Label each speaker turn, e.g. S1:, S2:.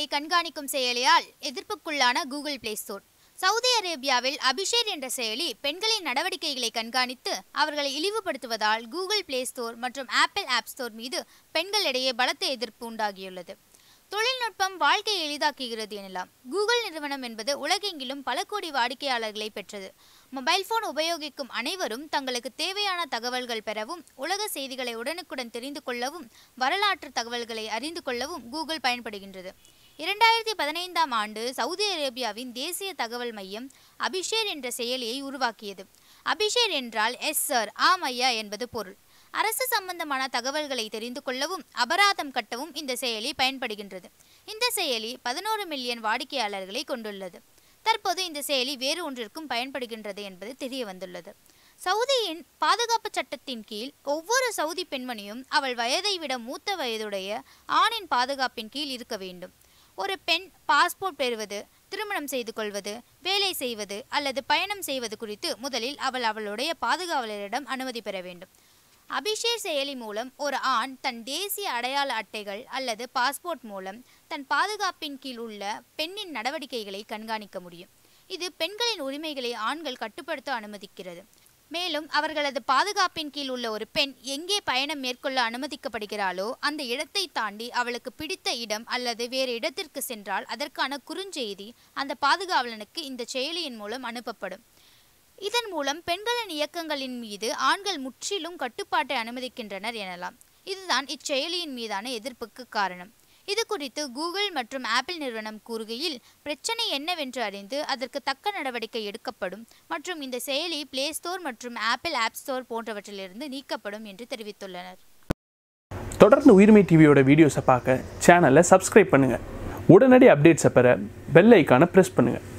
S1: நடவடிக்கைகளை கண்காணிக்கும் செயலியால் எதிர்ப்புக்குள்ளான கூகுள் பிளே ஸ்டோர் சவுதி அரேபியாவில் அபிஷேர் என்ற செயலி பெண்களின் நடவடிக்கைகளை கண்காணித்து அவர்களை இழிவுபடுத்துவதால் கூகுள் பிளே ஸ்டோர் மற்றும் ஆப்பிள் ஆப் ஸ்டோர் மீது பெண்களிடையே பலத்த எதிர்ப்பு உண்டாகியுள்ளது தொழில்நுட்பம் வாழ்க்கையை எளிதாக்குகிறது எனலாம் கூகுள் நிறுவனம் என்பது உலகெங்கிலும் பல கோடி வாடிக்கையாளர்களை பெற்றது மொபைல் போன் உபயோகிக்கும் அனைவரும் தங்களுக்கு தேவையான தகவல்கள் பெறவும் உலக செய்திகளை உடனுக்குடன் தெரிந்து கொள்ளவும் வரலாற்று தகவல்களை அறிந்து கொள்ளவும் கூகுள் பயன்படுகின்றது இரண்டாயிரத்தி பதினைந்தாம் ஆண்டு சவுதி அரேபியாவின் தேசிய தகவல் மையம் அபிஷேர் என்ற செயலியை உருவாக்கியது அபிஷேர் என்றால் எஸ் சார் ஆம் ஐயா என்பது பொருள் அரசு சம்பந்தமான தகவல்களை தெரிந்து கொள்ளவும் அபராதம் கட்டவும் இந்த செயலி பயன்படுகின்றது இந்த செயலி பதினோரு மில்லியன் வாடிக்கையாளர்களை கொண்டுள்ளது தற்போது இந்த செயலி வேறு ஒன்றிற்கும் பயன்படுகின்றது என்பது தெரிய வந்துள்ளது சவுதியின் பாதுகாப்பு சட்டத்தின் கீழ் ஒவ்வொரு சவுதி பெண்மணியும் அவள் வயதை விட மூத்த வயதுடைய ஆணின் பாதுகாப்பின் கீழ் இருக்க வேண்டும் ஒரு பெண் பாஸ்போர்ட் பெறுவது திருமணம் செய்து கொள்வது வேலை செய்வது அல்லது பயணம் செய்வது குறித்து முதலில் அவள் அவளுடைய பாதுகாவலரிடம் அனுமதி பெற வேண்டும் அபிஷேக் செயலி மூலம் ஒரு ஆண் தன் தேசிய அடையாள அட்டைகள் அல்லது பாஸ்போர்ட் மூலம் தன் பாதுகாப்பின் கீழ் உள்ள பெண்ணின் நடவடிக்கைகளை கண்காணிக்க முடியும் இது பெண்களின் உரிமைகளை ஆண்கள் கட்டுப்படுத்த அனுமதிக்கிறது மேலும் அவர்களது பாதுகாப்பின் கீழ் உள்ள ஒரு பெண் எங்கே பயணம் மேற்கொள்ள அனுமதிக்கப்படுகிறாளோ அந்த இடத்தை தாண்டி அவளுக்கு பிடித்த இடம் அல்லது வேறு இடத்திற்கு சென்றால் அதற்கான குறுஞ்செய்தி அந்த பாதுகாவலனுக்கு இந்த செயலியின் மூலம் அனுப்பப்படும் இதன் மூலம் பெண்களின் இயக்கங்களின் மீது ஆண்கள் முற்றிலும் கட்டுப்பாட்டை அனுமதிக்கின்றனர் எனலாம் இதுதான் இச்செயலியின் மீதான எதிர்ப்புக்கு காரணம் இது குறித்து கூகுள் மற்றும் ஆப்பிள் நிறுவனம் கூறுகையில் பிரச்சனை என்னவென்று அறிந்து அதற்கு தக்க நடவடிக்கை எடுக்கப்படும் மற்றும் இந்த செயலி பிளே ஸ்டோர் மற்றும் ஆப்பிள் ஆப் ஸ்டோர் போன்றவற்றிலிருந்து நீக்கப்படும் என்று தெரிவித்துள்ளனர்
S2: தொடர்ந்து உயிர்மை டிவியோட வீடியோஸை பார்க்க சேனலை சப்ஸ்கிரைப் பண்ணுங்கள் உடனடி அப்டேட்ஸை பெற பெல் ஐக்கானை ப்ரெஸ் பண்ணுங்கள்